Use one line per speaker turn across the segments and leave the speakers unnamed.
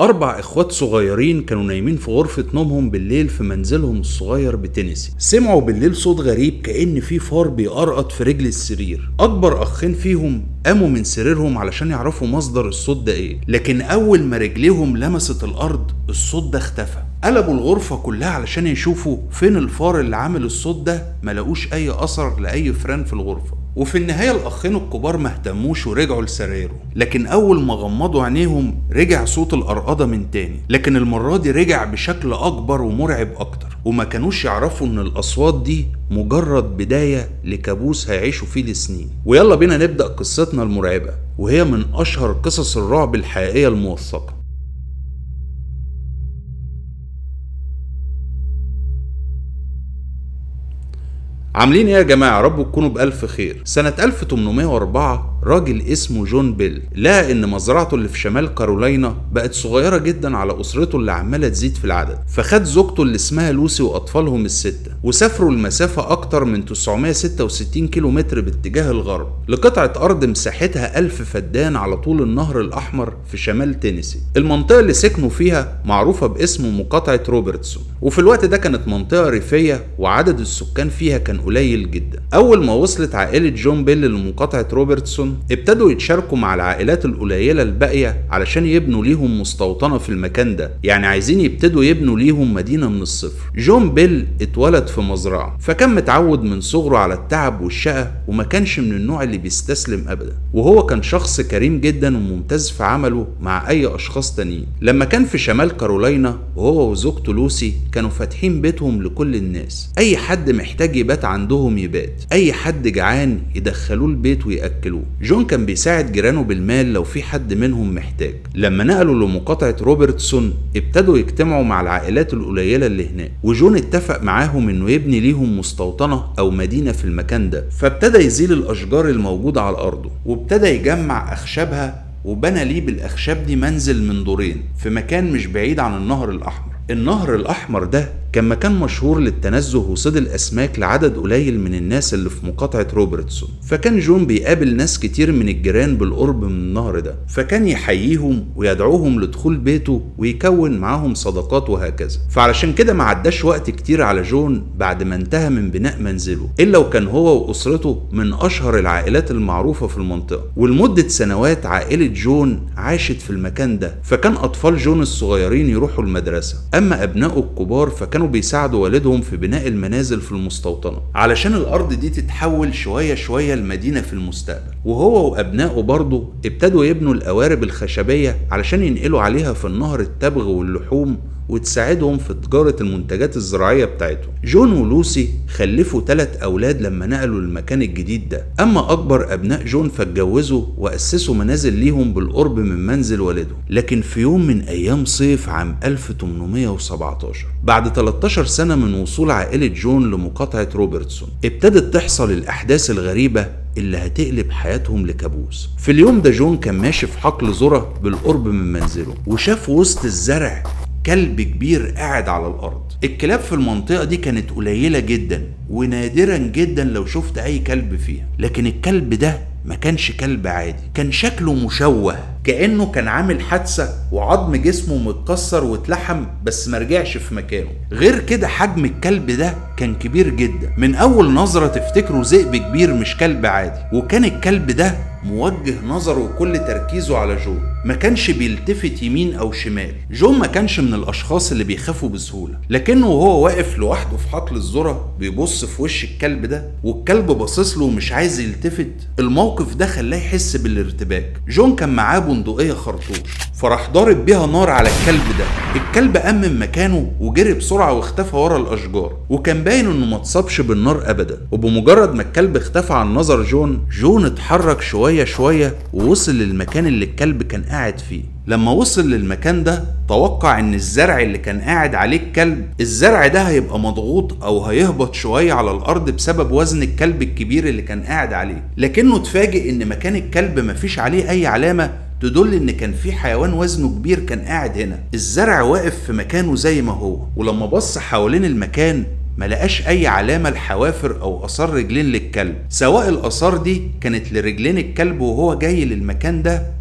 أربع إخوات صغيرين كانوا نايمين في غرفة نومهم بالليل في منزلهم الصغير بتينيسي سمعوا بالليل صوت غريب كأن في فار بيقرقط في رجل السرير أكبر أخين فيهم قاموا من سريرهم علشان يعرفوا مصدر الصوت ده إيه لكن أول ما رجليهم لمست الأرض الصوت ده اختفى قلبوا الغرفة كلها علشان يشوفوا فين الفار اللي عامل الصوت ده ملقوش أي أثر لأي فران في الغرفة وفي النهاية الأخين الكبار ما اهتموش ورجعوا لسرايرهم لكن أول ما غمضوا عينيهم رجع صوت القرقضة من تاني لكن المرة دي رجع بشكل أكبر ومرعب أكتر وما كانوش يعرفوا إن الأصوات دي مجرد بداية لكابوس هيعيشوا فيه لسنين ويلا بينا نبدأ قصتنا المرعبة وهي من أشهر قصص الرعب الحقيقية الموثقة عاملين ايه يا جماعه رب تكونوا بالف خير سنه 1804 راجل اسمه جون بيل لقى ان مزرعته اللي في شمال كارولاينا بقت صغيره جدا على اسرته اللي عماله تزيد في العدد فخد زوجته اللي اسمها لوسي واطفالهم السته وسافروا المسافه اكتر من 966 كيلو متر باتجاه الغرب لقطعه ارض مساحتها 1000 فدان على طول النهر الاحمر في شمال تينيسي المنطقه اللي سكنوا فيها معروفه باسم مقاطعه روبرتسون وفي الوقت ده كانت منطقه ريفيه وعدد السكان فيها كان قليل جدا اول ما وصلت عائله جون بيل لمقاطعه روبرتسون ابتدوا يتشاركوا مع العائلات القليله الباقيه علشان يبنوا ليهم مستوطنه في المكان ده يعني عايزين يبتدوا يبنوا ليهم مدينه من الصفر جون بيل اتولد في مزرعه فكان متعود من صغره على التعب والشقه وما كانش من النوع اللي بيستسلم ابدا وهو كان شخص كريم جدا وممتاز في عمله مع اي اشخاص تانيين لما كان في شمال كارولاينا وهو وزوجته لوسي كانوا فاتحين بيتهم لكل الناس اي حد محتاج يبات عندهم يبات اي حد جعان يدخلوه البيت وياكلوه جون كان بيساعد جيرانه بالمال لو في حد منهم محتاج لما نقلوا لمقاطعه روبرتسون ابتدوا يجتمعوا مع العائلات القليله اللي هناك وجون اتفق معاهم انه يبني ليهم مستوطنه او مدينه في المكان ده فابتدى يزيل الاشجار الموجوده على ارضه وابتدى يجمع اخشابها وبنى ليه بالاخشاب دي منزل من دورين في مكان مش بعيد عن النهر الاحمر النهر الاحمر ده كان مكان مشهور للتنزه وصيد الأسماك لعدد قليل من الناس اللي في مقاطعة روبرتسون فكان جون بيقابل ناس كتير من الجيران بالقرب من النهر ده فكان يحييهم ويدعوهم لدخول بيته ويكون معاهم صداقات وهكذا فعلشان كده ما عداش وقت كتير على جون بعد ما انتهى من بناء منزله إلا وكان هو وأسرته من أشهر العائلات المعروفة في المنطقة ولمدة سنوات عائلة جون عاشت في المكان ده فكان أطفال جون الصغيرين يروحوا المدرسة أما أبنائه الكبار فكانوا كانوا بيساعدوا والدهم في بناء المنازل في المستوطنة علشان الأرض دي تتحول شوية شوية لمدينة في المستقبل وهو وأبنائه برضه ابتدوا يبنوا القوارب الخشبية علشان ينقلوا عليها في النهر التبغ واللحوم وتساعدهم في تجارة المنتجات الزراعية بتاعتهم جون ولوسي خلفوا ثلاث أولاد لما نقلوا للمكان الجديد ده أما أكبر أبناء جون فاتجوزوا وأسسوا منازل ليهم بالقرب من منزل والدهم لكن في يوم من أيام صيف عام 1817 بعد 13 سنة من وصول عائلة جون لمقاطعة روبرتسون ابتدت تحصل الأحداث الغريبة اللي هتقلب حياتهم لكابوس في اليوم ده جون كان ماشي في حقل ذرة بالقرب من منزله وشاف وسط الزرع كلب كبير قاعد على الارض الكلاب في المنطقه دي كانت قليله جدا ونادرا جدا لو شفت اي كلب فيها لكن الكلب ده ما كانش كلب عادي كان شكله مشوه كانه كان عامل حادثه وعظم جسمه متكسر واتلحم بس ما رجعش في مكانه غير كده حجم الكلب ده كان كبير جدا من اول نظره تفتكره ذئب كبير مش كلب عادي وكان الكلب ده موجه نظره وكل تركيزه على جو ما كانش بيلتفت يمين او شمال جو ما كانش من الاشخاص اللي بيخافوا بسهوله لكنه وهو واقف لوحده في حقل الذره بيبص في وش الكلب ده والكلب باصص له ومش عايز يلتفت الموقف ده خلاه يحس بالارتباك جون كان معاه بندقيه خرطوش فراح ضارب بيها نار على الكلب ده الكلب قام من مكانه وجري بسرعه واختفى ورا الاشجار وكان باين انه ما اتصابش بالنار ابدا وبمجرد ما الكلب اختفى عن نظر جون جون اتحرك شويه شويه ووصل للمكان اللي الكلب كان قاعد فيه لما وصل للمكان ده توقع ان الزرع اللي كان قاعد عليه الكلب الزرع ده هيبقى مضغوط او هيهبط شوية على الارض بسبب وزن الكلب الكبير اللي كان قاعد عليه لكنه اتفاجئ ان مكان الكلب مفيش عليه اي علامة تدل ان كان في حيوان وزنه كبير كان قاعد هنا الزرع واقف في مكانه زي ما هو ولما بص حوالين المكان ما لقاش اي علامه لحوافر او اثار رجلين للكلب سواء الاثار دي كانت لرجلين الكلب وهو جاي للمكان ده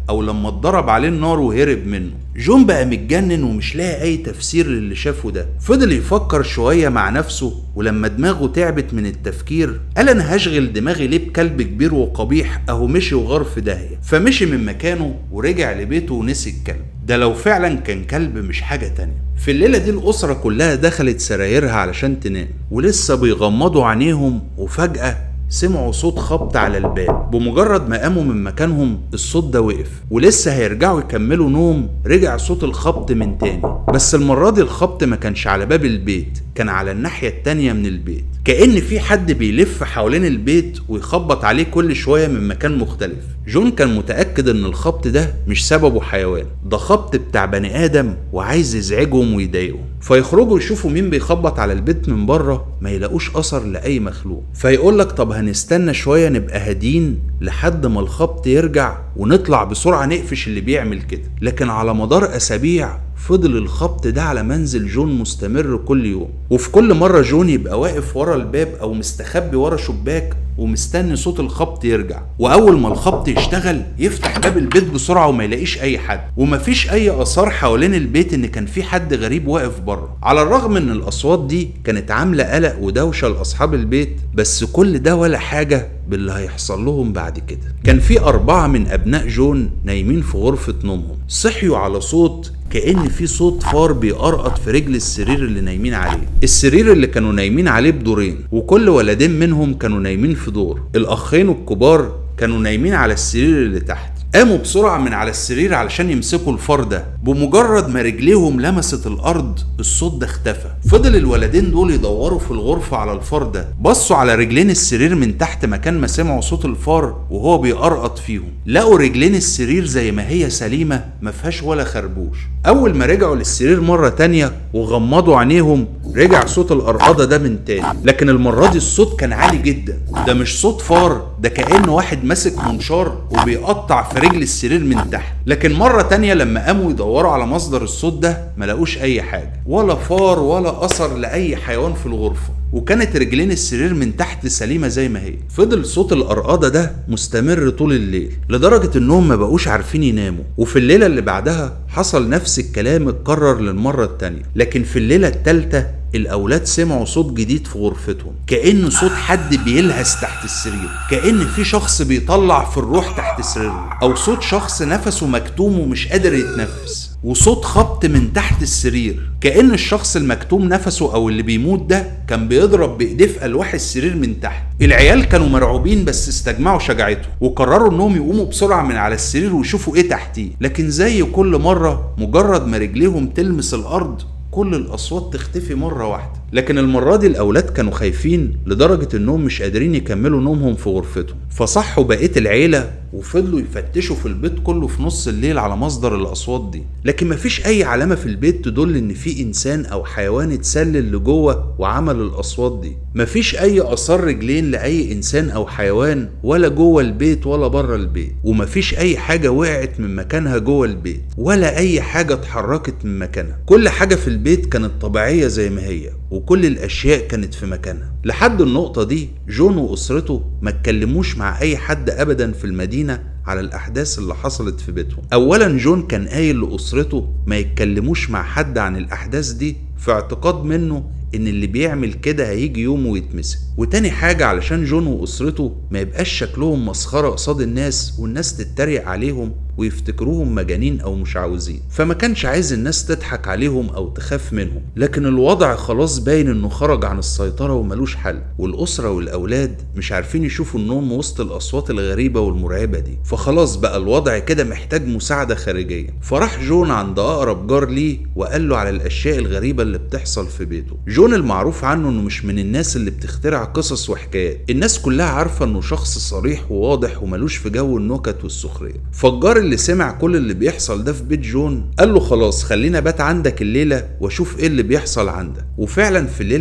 او لما اتضرب عليه النار وهرب منه جون بقى متجنن ومش لاقي اي تفسير للي شافه ده فضل يفكر شويه مع نفسه ولما دماغه تعبت من التفكير قال انا هشغل دماغي ليه بكلب كبير وقبيح اهو مشي وغار في داهيه فمشي من مكانه ورجع لبيته ونسي الكلب ده لو فعلا كان كلب مش حاجه تانية في الليله دي الاسره كلها دخلت سرايرها علشان تنام ولسه بيغمضوا عينيهم وفجاه سمعوا صوت خبط على الباب بمجرد ما قاموا من مكانهم الصوت ده وقف ولسه هيرجعوا يكملوا نوم رجع صوت الخبط من تاني بس المرة دي الخبط ما كانش على باب البيت كان على الناحية التانية من البيت كأن في حد بيلف حوالين البيت ويخبط عليه كل شوية من مكان مختلف جون كان متأكد ان الخبط ده مش سببه حيوان ده خبط بتاع بني آدم وعايز يزعجهم ويضايقهم فيخرجوا يشوفوا مين بيخبط على البيت من بره ما يلاقوش اثر لاي مخلوق فيقول لك طب هنستنى شويه نبقى هادين لحد ما الخبط يرجع ونطلع بسرعه نقفش اللي بيعمل كده لكن على مدار اسابيع فضل الخبط ده على منزل جون مستمر كل يوم وفي كل مرة جون يبقى واقف ورا الباب أو مستخبي ورا شباك ومستني صوت الخبط يرجع وأول ما الخبط يشتغل يفتح باب البيت بسرعة وما يلاقيش أي حد ومفيش أي آثار حوالين البيت إن كان في حد غريب واقف بره على الرغم إن الأصوات دي كانت عاملة قلق ودوشة لأصحاب البيت بس كل ده ولا حاجة باللي هيحصل لهم بعد كده كان في أربعة من أبناء جون نايمين في غرفة نومهم صحيوا على صوت كأن في صوت فار بيقرقط في رجل السرير اللي نايمين عليه السرير اللي كانوا نايمين عليه بدورين وكل ولدين منهم كانوا نايمين في دور الأخين الكبار كانوا نايمين على السرير اللي تحت قاموا بسرعة من على السرير علشان يمسكوا الفار ده بمجرد ما رجليهم لمست الأرض الصوت ده اختفى فضل الولدين دول يدوروا في الغرفة على الفار ده بصوا على رجلين السرير من تحت مكان ما سمعوا صوت الفار وهو بيقرقط فيهم لقوا رجلين السرير زي ما هي سليمة ما فيهاش ولا خربوش أول ما رجعوا للسرير مرة تانية وغمضوا عينيهم رجع صوت القرقضة ده من تاني لكن المرة دي الصوت كان عالي جدا ده مش صوت فار ده كأن واحد ماسك منشار وبيقطع في رجل السرير من تحت لكن مرة تانية لما قاموا يدوروا على مصدر الصوت ده ما لقوش أي حاجة ولا فار ولا أثر لأي حيوان في الغرفة وكانت رجلين السرير من تحت سليمة زي ما هي فضل صوت القرقضة ده مستمر طول الليل لدرجة انهم ما بقوش عارفين يناموا وفي الليلة اللي بعدها حصل نفس الكلام اتكرر للمرة التانية لكن في الليلة التالتة الأولاد سمعوا صوت جديد في غرفتهم كأن صوت حد بيلهس تحت السرير كأن في شخص بيطلع في الروح تحت سريره أو صوت شخص نفسه مكتوم ومش قادر يتنفس وصوت خبط من تحت السرير كأن الشخص المكتوم نفسه أو اللي بيموت ده كان بيضرب بإيديه في ألواح السرير من تحت العيال كانوا مرعوبين بس استجمعوا شجاعتهم وقرروا انهم يقوموا بسرعة من على السرير ويشوفوا ايه تحتيه لكن زي كل مرة مجرد ما رجليهم تلمس الأرض كل الأصوات تختفي مرة واحدة لكن المرة دي الأولاد كانوا خايفين لدرجة إنهم مش قادرين يكملوا نومهم في غرفتهم فصحوا بقية العيلة وفضلوا يفتشوا في البيت كله في نص الليل على مصدر الأصوات دي لكن مفيش أي علامة في البيت تدل إن في إنسان أو حيوان اتسلل لجوه وعمل الأصوات دي مفيش أي آثار رجلين لأي إنسان أو حيوان ولا جوه البيت ولا بره البيت ومفيش أي حاجة وقعت من مكانها جوه البيت ولا أي حاجة اتحركت من مكانها كل حاجة في البيت كانت طبيعية زي ما هي وكل الأشياء كانت في مكانها لحد النقطة دي جون وأسرته ما اتكلموش مع أي حد أبدا في المدينة على الأحداث اللي حصلت في بيتهم أولا جون كان قايل لأسرته ما يتكلموش مع حد عن الأحداث دي في اعتقاد منه ان اللي بيعمل كده هيجي يوم ويتمسك وتاني حاجة علشان جون واسرته ما يبقاش شكلهم مسخرة قصاد الناس والناس تتريق عليهم ويفتكروهم مجانين او مشعوذين فما كانش عايز الناس تضحك عليهم او تخاف منهم لكن الوضع خلاص باين انه خرج عن السيطرة وملوش حل والاسرة والاولاد مش عارفين يشوفوا النوم وسط الاصوات الغريبة والمرعبة دي فخلاص بقى الوضع كده محتاج مساعدة خارجية فراح جون عند اقرب جار ليه وقال له على الاشياء الغريبة اللي بتحصل في بيته جون المعروف عنه انه مش من الناس اللي بتخترع قصص وحكايات الناس كلها عارفة انه شخص صريح وواضح وملوش في جو النكت والسخرية فالجار اللي سمع كل اللي بيحصل ده في بيت جون قال له خلاص خلينا بات عندك الليلة واشوف ايه اللي بيحصل عندك وفعلا في الليلة دي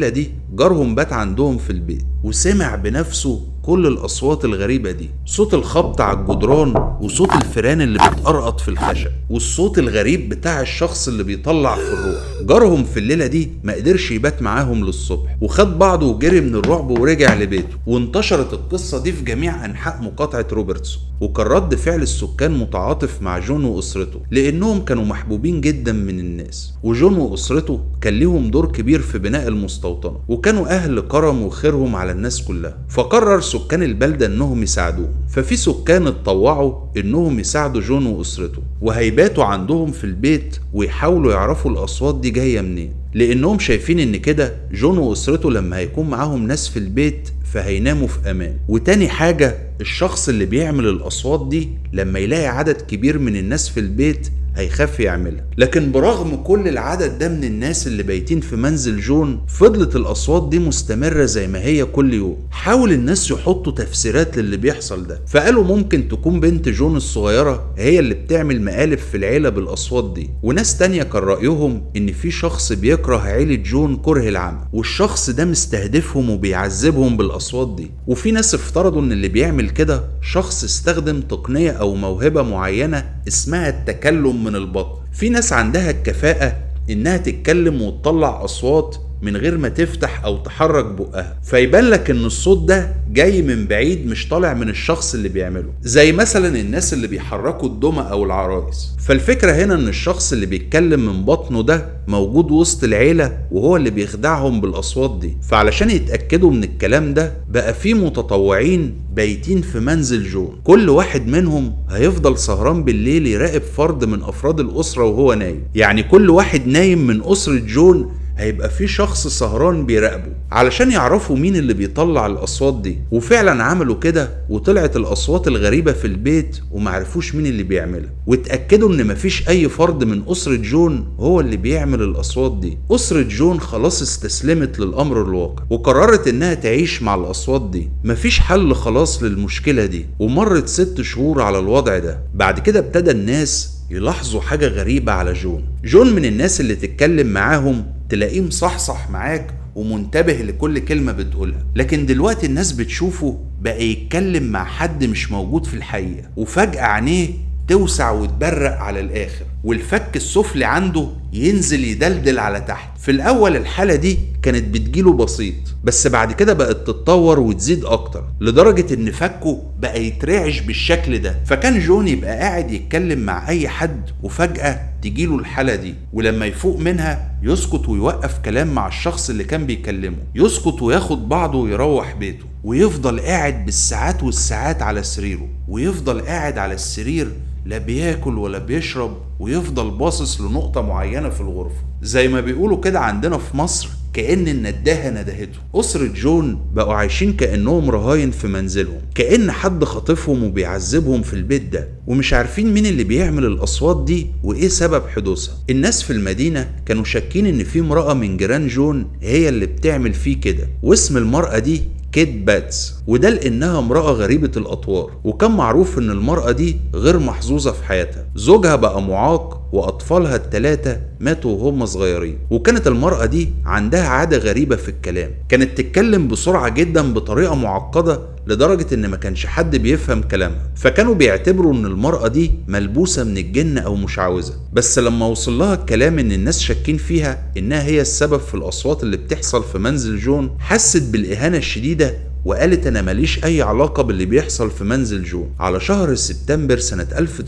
جارهم بات عندهم في البيت وسمع بنفسه كل الأصوات الغريبة دي صوت الخبط على الجدران وصوت الفيران اللي بتقرقط في الخشب والصوت الغريب بتاع الشخص اللي بيطلع في الروح جارهم في الليلة دي ما قدرش يبات معاهم للصبح وخد بعضه وجري من الرعب ورجع لبيته وانتشرت القصة دي في جميع أنحاء مقاطعة روبرتسون وكان رد فعل السكان متعاطف مع جون وأسرته لأنهم كانوا محبوبين جدا من الناس وجون وأسرته كان ليهم دور كبير في بناء المستوطنة وكانوا أهل كرم وخيرهم على الناس كلها فقرر سكان البلدة إنهم يساعدوهم ففي سكان اتطوعوا إنهم يساعدوا جون وأسرته وهيباتوا عندهم في البيت ويحاولوا يعرفوا الأصوات دي جاية منين لأنهم شايفين إن كده جون وأسرته لما هيكون معاهم ناس في البيت فهيناموا في امان وتاني حاجة الشخص اللي بيعمل الاصوات دي لما يلاقي عدد كبير من الناس في البيت هيخاف يعملها لكن برغم كل العدد ده من الناس اللي بايتين في منزل جون فضلت الاصوات دي مستمرة زي ما هي كل يوم حاول الناس يحطوا تفسيرات للي بيحصل ده فقالوا ممكن تكون بنت جون الصغيرة هي اللي بتعمل مقالب في العيلة بالاصوات دي وناس تانية كان رأيهم ان في شخص بيكره عيلة جون كره العمى والشخص ده مستهدفهم وبيعذبهم بالاصوات دي وفي ناس افترضوا ان اللي بيعمل كده شخص استخدم تقنية او موهبة معينة اسمها التكلم من البطن في ناس عندها الكفاءة انها تتكلم وتطلع اصوات من غير ما تفتح او تحرك بقها فيبان لك ان الصوت ده جاي من بعيد مش طالع من الشخص اللي بيعمله زي مثلا الناس اللي بيحركوا الدمى او العرايس فالفكرة هنا ان الشخص اللي بيتكلم من بطنه ده موجود وسط العيلة وهو اللي بيخدعهم بالاصوات دي فعلشان يتأكدوا من الكلام ده بقى في متطوعين بايتين في منزل جون كل واحد منهم هيفضل سهران بالليل يراقب فرد من افراد الاسرة وهو نايم يعني كل واحد نايم من اسرة جون هيبقى في شخص سهران بيراقبه علشان يعرفوا مين اللي بيطلع الاصوات دي وفعلا عملوا كده وطلعت الاصوات الغريبه في البيت ومعرفوش مين اللي بيعملها واتاكدوا ان مفيش اي فرد من اسره جون هو اللي بيعمل الاصوات دي اسره جون خلاص استسلمت للامر الواقع وقررت انها تعيش مع الاصوات دي مفيش حل خلاص للمشكله دي ومرت ست شهور على الوضع ده بعد كده ابتدى الناس يلاحظوا حاجة غريبة على جون جون من الناس اللي تتكلم معاهم تلاقيه مصحصح معاك ومنتبه لكل كلمة بتقولها لكن دلوقتي الناس بتشوفه بقى يتكلم مع حد مش موجود في الحقيقة وفجأة عينيه توسع وتبرق على الآخر والفك السفلي عنده ينزل يدلدل على تحت في الأول الحالة دي كانت بتجيله بسيط بس بعد كده بقت تتطور وتزيد أكتر لدرجة إن فكه بقى يترعش بالشكل ده فكان جون يبقى قاعد يتكلم مع أي حد وفجأة تجيله الحالة دي ولما يفوق منها يسكت ويوقف كلام مع الشخص اللي كان بيكلمه يسكت وياخد بعضه ويروح بيته ويفضل قاعد بالساعات والساعات على سريره ويفضل قاعد على السرير لا بياكل ولا بيشرب ويفضل باصص لنقطة معينة في الغرفة زي ما بيقولوا كده عندنا في مصر كأن النداهة ندهته أسرة جون بقوا عايشين كأنهم رهاين في منزلهم كأن حد خاطفهم وبيعذبهم في البيت ده ومش عارفين مين اللي بيعمل الأصوات دي وإيه سبب حدوثها الناس في المدينة كانوا شاكين إن في امرأة من جيران جون هي اللي بتعمل فيه كده واسم المرأة دي كيت باتس وده لانها امرأة غريبة الاطوار وكان معروف ان المرأة دي غير محظوظة في حياتها زوجها بقى معاق واطفالها التلاتة ماتوا وهم صغيرين وكانت المرأة دي عندها عادة غريبة في الكلام كانت تتكلم بسرعة جدا بطريقة معقدة لدرجة ان ما كانش حد بيفهم كلامها فكانوا بيعتبروا ان المرأة دي ملبوسة من الجن او مشعوذة بس لما وصل لها الكلام ان الناس شاكين فيها انها هي السبب في الاصوات اللي بتحصل في منزل جون حست بالاهانة الشديدة وقالت انا ماليش اي علاقة باللي بيحصل في منزل جون على شهر سبتمبر سنة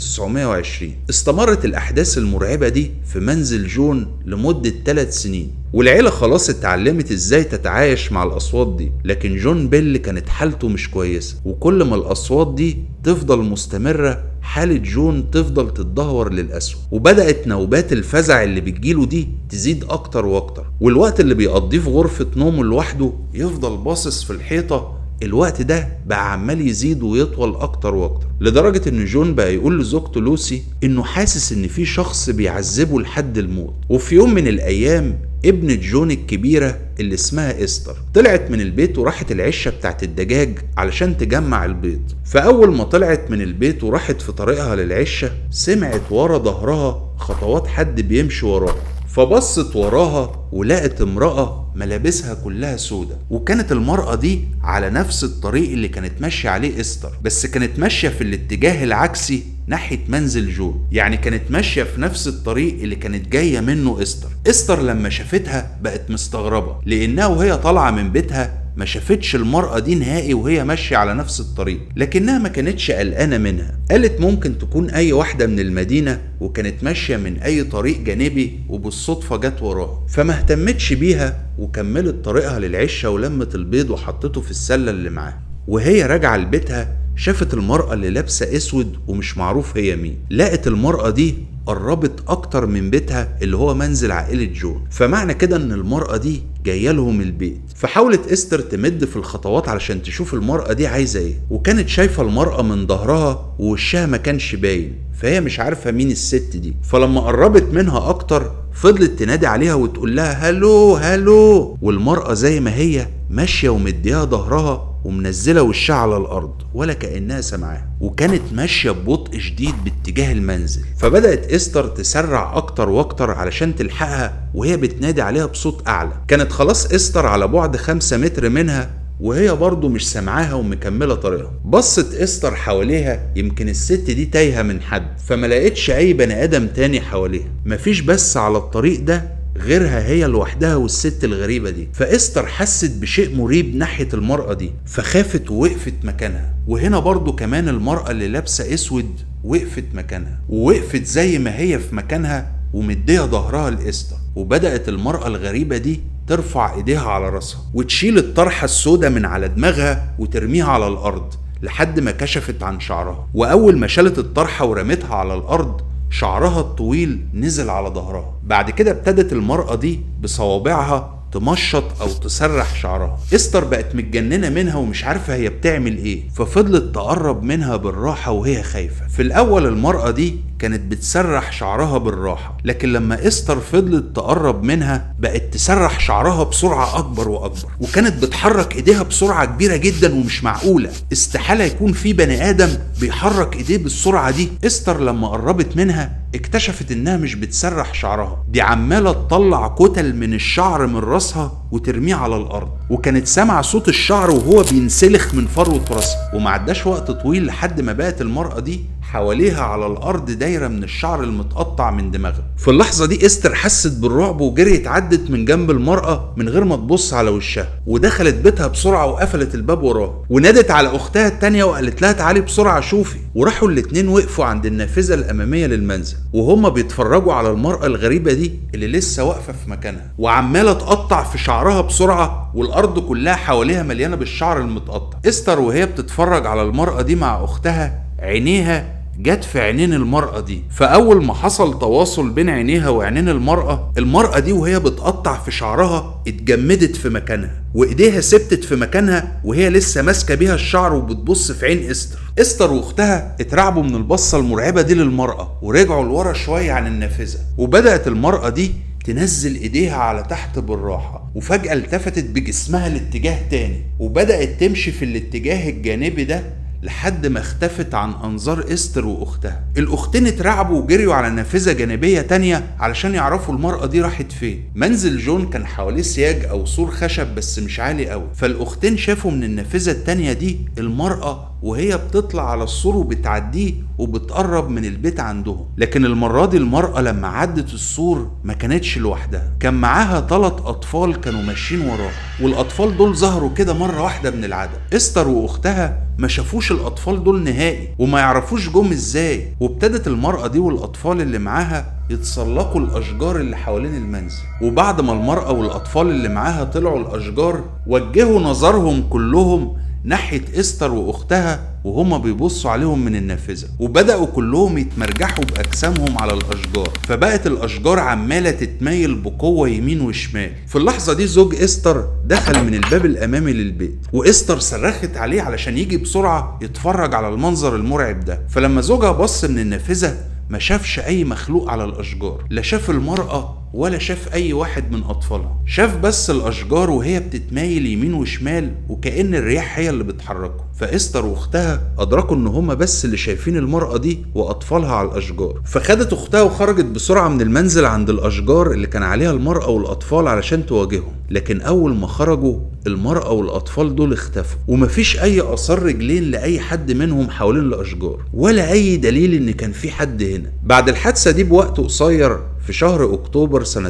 1920 استمرت الاحداث المرعبة دي في منزل جون لمدة 3 سنين والعيلة خلاص اتعلمت ازاي تتعايش مع الاصوات دي لكن جون بيل كانت حالته مش كويسة وكل ما الاصوات دي تفضل مستمرة حالة جون تفضل تتدهور للأسوأ وبدأت نوبات الفزع اللي بتجيله دي تزيد أكتر وأكتر والوقت اللي بيقضيه في غرفة نومه لوحده يفضل باصص في الحيطة الوقت ده بقى عمال يزيد ويطول اكتر واكتر لدرجة ان جون بقى يقول لزوجته لوسي انه حاسس ان في شخص بيعذبه لحد الموت وفي يوم من الايام ابنة جون الكبيرة اللي اسمها استر طلعت من البيت وراحت العشة بتاعت الدجاج علشان تجمع البيض فأول ما طلعت من البيت وراحت في طريقها للعشة سمعت ورا ظهرها خطوات حد بيمشي وراها فبصت وراها ولقت امرأة ملابسها كلها سودة وكانت المرأة دي على نفس الطريق اللي كانت ماشية عليه استر بس كانت ماشية في الاتجاه العكسي ناحية منزل جون يعني كانت ماشية في نفس الطريق اللي كانت جاية منه استر استر لما شافتها بقت مستغربة لانها وهي طالعة من بيتها ما شافتش المرأة دي نهائي وهي ماشية على نفس الطريق لكنها ما كانتش قلقانة منها قالت ممكن تكون أي واحدة من المدينة وكانت ماشية من أي طريق جانبي وبالصدفة جت وراها فما اهتمتش بيها وكملت طريقها للعشة ولمت البيض وحطته في السلة اللي معاها وهي راجعة لبيتها شافت المرأة اللي لابسة اسود ومش معروف هي مين لقت المرأة دي قربت اكتر من بيتها اللي هو منزل عائلة جون فمعنى كده ان المرأة دي جايه لهم البيت فحاولت استر تمد في الخطوات علشان تشوف المرأة دي عايزة ايه وكانت شايفة المرأة من ظهرها ووشها ما كانش باين فهي مش عارفة مين الست دي فلما قربت منها اكتر فضلت تنادي عليها وتقول لها هلو هلو والمرأة زي ما هي ماشية ومديها ظهرها ومنزلة وشها على الأرض ولا كأنها سمعاها وكانت ماشية ببطء شديد باتجاه المنزل فبدأت إستر تسرع أكتر وأكتر علشان تلحقها وهي بتنادي عليها بصوت أعلى كانت خلاص إستر على بعد خمسة متر منها وهي برضه مش سامعاها ومكملة طريقها بصت استر حواليها يمكن الست دي تايهة من حد فما لقيتش أي بني آدم تاني حواليها مفيش بس على الطريق ده غيرها هي لوحدها والست الغريبة دي فإستر حست بشيء مريب ناحية المرأة دي فخافت ووقفت مكانها وهنا برضو كمان المرأة اللي لابسة اسود وقفت مكانها ووقفت زي ما هي في مكانها ومدية ظهرها لإستر وبدأت المرأة الغريبة دي ترفع ايديها على راسها وتشيل الطرحة السوداء من على دماغها وترميها على الأرض لحد ما كشفت عن شعرها وأول ما شالت الطرحة ورمتها على الأرض شعرها الطويل نزل على ظهرها بعد كده ابتدت المرأة دي بصوابعها تمشط او تسرح شعرها استر بقت متجننه منها ومش عارفه هي بتعمل ايه ففضلت تقرب منها بالراحه وهي خايفه في الاول المراه دي كانت بتسرح شعرها بالراحه لكن لما استر فضلت تقرب منها بقت تسرح شعرها بسرعه اكبر واكبر وكانت بتحرك ايديها بسرعه كبيره جدا ومش معقوله استحاله يكون في بني ادم بيحرك ايديه بالسرعه دي استر لما قربت منها اكتشفت انها مش بتسرح شعرها دي عماله تطلع كتل من الشعر من راسها وترميه على الارض وكانت سامعه صوت الشعر وهو بينسلخ من فروه راسها وما عداش وقت طويل لحد ما بقت المراه دي حواليها على الارض دايره من الشعر المتقطع من دماغها في اللحظه دي استر حست بالرعب وجريت عدت من جنب المراه من غير ما تبص على وشها ودخلت بيتها بسرعه وقفلت الباب وراها ونادت على اختها التانية وقالت لها تعالي بسرعه شوفي وراحوا الاتنين وقفوا عند النافذه الاماميه للمنزل وهما بيتفرجوا على المراه الغريبه دي اللي لسه واقفه في مكانها وعماله تقطع في شعرها بسرعه والارض كلها حواليها مليانه بالشعر المتقطع استر وهي بتتفرج على المراه دي مع اختها عينيها جت في عينين المرأة دي فأول ما حصل تواصل بين عينيها وعينين المرأة المرأة دي وهي بتقطع في شعرها اتجمدت في مكانها وإيديها ثبتت في مكانها وهي لسه ماسكة بيها الشعر وبتبص في عين إستر إستر وأختها اترعبوا من البصة المرعبة دي للمرأة ورجعوا لورا شوية عن النافذة وبدأت المرأة دي تنزل ايديها على تحت بالراحة وفجأة التفتت بجسمها لاتجاه تاني وبدأت تمشي في الاتجاه الجانبي ده لحد ما اختفت عن انظار استر واختها الاختين اترعبوا وجريوا على نافذه جانبيه تانية علشان يعرفوا المراه دي راحت فين منزل جون كان حواليه سياج او سور خشب بس مش عالي قوي فالاختين شافوا من النافذه التانية دي المراه وهي بتطلع على السور وبتعديه وبتقرب من البيت عندهم لكن المرة دي المرأة لما عدت السور ما كانتش لوحدها كان معاها ثلاث أطفال كانوا ماشيين وراها والأطفال دول ظهروا كده مرة واحدة من العدم استر وأختها ما شافوش الأطفال دول نهائي وما يعرفوش جم ازاي وابتدت المرأة دي والأطفال اللي معاها يتسلقوا الأشجار اللي حوالين المنزل وبعد ما المرأة والأطفال اللي معاها طلعوا الأشجار وجهوا نظرهم كلهم ناحية إستر وأختها وهما بيبصوا عليهم من النافذة وبدأوا كلهم يتمرجحوا بأجسامهم على الأشجار فبقت الأشجار عمالة تتميل بقوة يمين وشمال في اللحظة دي زوج إستر دخل من الباب الأمامي للبيت وإستر صرخت عليه علشان يجي بسرعة يتفرج على المنظر المرعب ده فلما زوجها بص من النافذة ما شافش أي مخلوق على الأشجار لا شاف المرأة ولا شاف اي واحد من اطفالها شاف بس الاشجار وهي بتتمايل يمين وشمال وكأن الرياح هي اللي بتحركهم فاستر واختها ادركوا ان هما بس اللي شايفين المرأة دي واطفالها على الاشجار فخدت اختها وخرجت بسرعة من المنزل عند الاشجار اللي كان عليها المرأة والاطفال علشان تواجههم لكن اول ما خرجوا المرأة والأطفال دول اختفوا ومفيش أي آثار رجلين لأي حد منهم حوالين الأشجار ولا أي دليل إن كان في حد هنا بعد الحادثة دي بوقت قصير في شهر أكتوبر سنة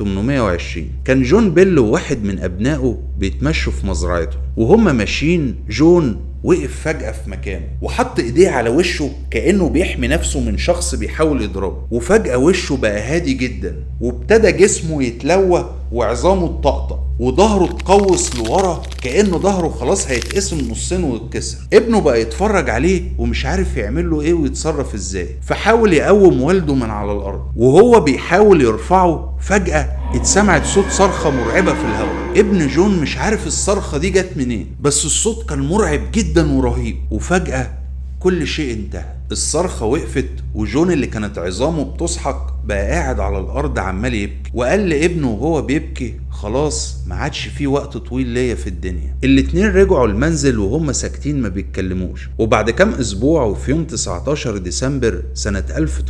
1820 كان جون بيل وواحد من أبنائه بيتمشوا في مزرعته وهم ماشيين جون وقف فجأة في مكانه وحط ايديه على وشه كأنه بيحمي نفسه من شخص بيحاول يضربه وفجأة وشه بقى هادي جدا وابتدى جسمه يتلوى وعظامه تطقطق وظهره اتقوس لورا كأنه ظهره خلاص هيتقسم نصين ويتكسر ابنه بقى يتفرج عليه ومش عارف يعمل له ايه ويتصرف ازاي فحاول يقوم والده من على الارض وهو بيحاول يرفعه فجأة اتسمعت صوت صرخة مرعبة في الهواء ابن جون مش عارف الصرخة دي جت منين بس الصوت كان مرعب جدا ورهيب وفجأة كل شيء انتهى الصرخة وقفت وجون اللي كانت عظامه بتسحق بقى قاعد على الأرض عمال يبكي وقال لابنه وهو بيبكي خلاص ما عادش في وقت طويل ليا في الدنيا الاتنين رجعوا المنزل وهم ساكتين ما بيتكلموش وبعد كام اسبوع وفي يوم 19 ديسمبر سنة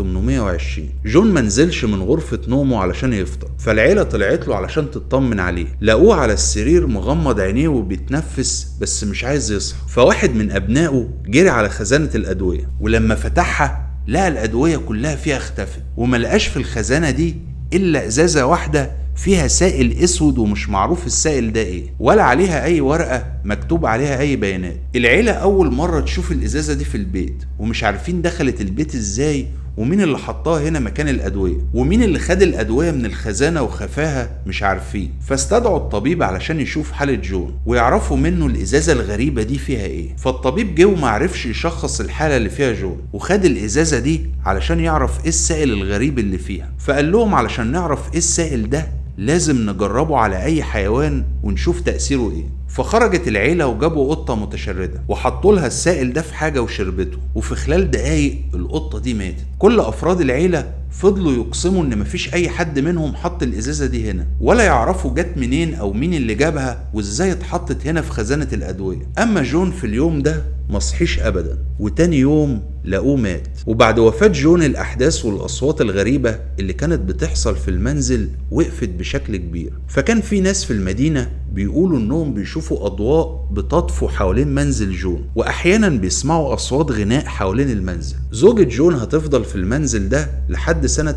1820 جون ما نزلش من غرفة نومه علشان يفطر فالعيلة طلعت له علشان تطمن عليه لقوه على السرير مغمض عينيه وبيتنفس بس مش عايز يصحى فواحد من ابنائه جري على خزانة الادوية ولما فتحها لقى الادوية كلها فيها اختفت وما لقاش في الخزانة دي الا ازازة واحدة فيها سائل اسود ومش معروف السائل ده ايه ولا عليها اي ورقه مكتوب عليها اي بيانات العيله اول مره تشوف الازازه دي في البيت ومش عارفين دخلت البيت ازاي ومين اللي حطها هنا مكان الأدوية ومين اللي خد الأدوية من الخزانة وخفاها مش عارفين فاستدعوا الطبيب علشان يشوف حالة جون ويعرفوا منه الإزازة الغريبة دي فيها إيه فالطبيب جه ومعرفش يشخص الحالة اللي فيها جون وخد الإزازة دي علشان يعرف إيه السائل الغريب اللي فيها فقال لهم علشان نعرف إيه السائل ده لازم نجربه على أي حيوان ونشوف تأثيره إيه فخرجت العيلة وجابوا قطة متشردة وحطوا لها السائل ده في حاجة وشربته وفي خلال دقايق القطة دي ماتت كل أفراد العيلة فضلوا يقسموا ان مفيش اي حد منهم حط الازازه دي هنا ولا يعرفوا جت منين او مين اللي جابها وازاي اتحطت هنا في خزانه الادويه اما جون في اليوم ده مصحيش ابدا وتاني يوم لقوه مات وبعد وفاة جون الأحداث والأصوات الغريبة اللي كانت بتحصل في المنزل وقفت بشكل كبير فكان في ناس في المدينة بيقولوا إنهم بيشوفوا أضواء بتطفو حوالين منزل جون وأحيانا بيسمعوا أصوات غناء حوالين المنزل زوجة جون هتفضل في المنزل ده لحد سنة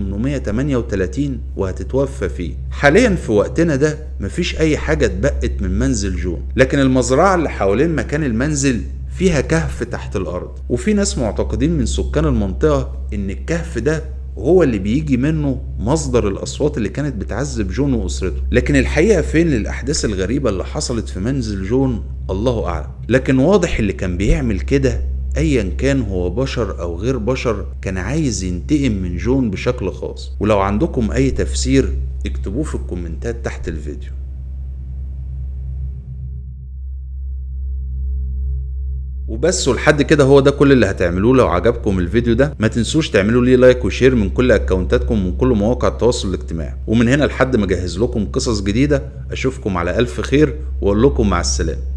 1838 وهتتوفى فيه حاليا في وقتنا ده مفيش أي حاجة اتبقت من منزل جون لكن المزرعة اللي حوالين مكان المنزل فيها كهف تحت الارض وفي ناس معتقدين من سكان المنطقه ان الكهف ده هو اللي بيجي منه مصدر الاصوات اللي كانت بتعذب جون واسرته لكن الحقيقه فين للاحداث الغريبه اللي حصلت في منزل جون الله اعلم لكن واضح اللي كان بيعمل كده ايا كان هو بشر او غير بشر كان عايز ينتقم من جون بشكل خاص ولو عندكم اي تفسير اكتبوه في الكومنتات تحت الفيديو وبس ولحد كده هو ده كل اللي هتعملوه لو عجبكم الفيديو ده ما تنسوش تعملوا ليه لايك وشير من كل اكونتاتكم ومن كل مواقع التواصل الاجتماعي ومن هنا لحد ما اجهز لكم قصص جديده اشوفكم على الف خير واقول لكم مع السلامه